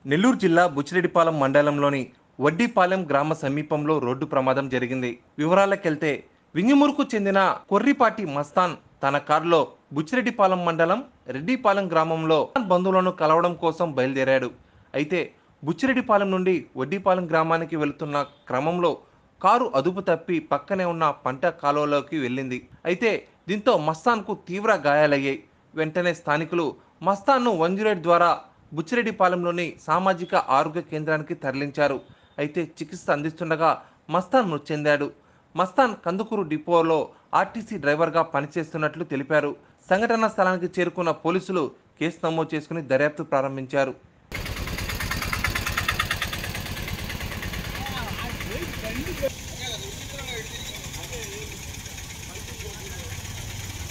నెల్లూరు జిల్లా బుచ్చిరెడ్డిపాలెం మండలంలోని వడ్డీపాలెం గ్రామ సమీపంలో రోడ్డు ప్రమాదం జరిగింది వివరాలకెళ్తే వింగిమూరుకు చెందిన కొర్రిపాటి మస్తాన్ తన కారులో బుచ్చిరెడ్డిపాలెం మండలం రెడ్డిపాలెం గ్రామంలో బంధువులను కలవడం కోసం బయలుదేరాడు అయితే బుచ్చిరెడ్డిపాలెం నుండి వడ్డీపాలెం గ్రామానికి వెళుతున్న క్రమంలో కారు అదుపు తప్పి పక్కనే ఉన్న పంట కాలువలోకి వెళ్ళింది అయితే దీంతో మస్తాన్కు తీవ్ర గాయాలయ్యాయి వెంటనే స్థానికులు మస్తాన్ను వన్ జీరో ఎయిట్ ద్వారా బుచ్చిరెడ్డిపాలెంలోని సామాజిక ఆరోగ్య కేంద్రానికి తరలించారు అయితే చికిత్స అందిస్తుండగా మస్తాన్ మృతి చెందాడు మస్తాన్ కందుకూరు డిపోలో ఆర్టీసీ డ్రైవర్గా పనిచేస్తున్నట్లు తెలిపారు సంఘటనా స్థలానికి చేరుకున్న పోలీసులు కేసు నమోదు చేసుకుని దర్యాప్తు ప్రారంభించారు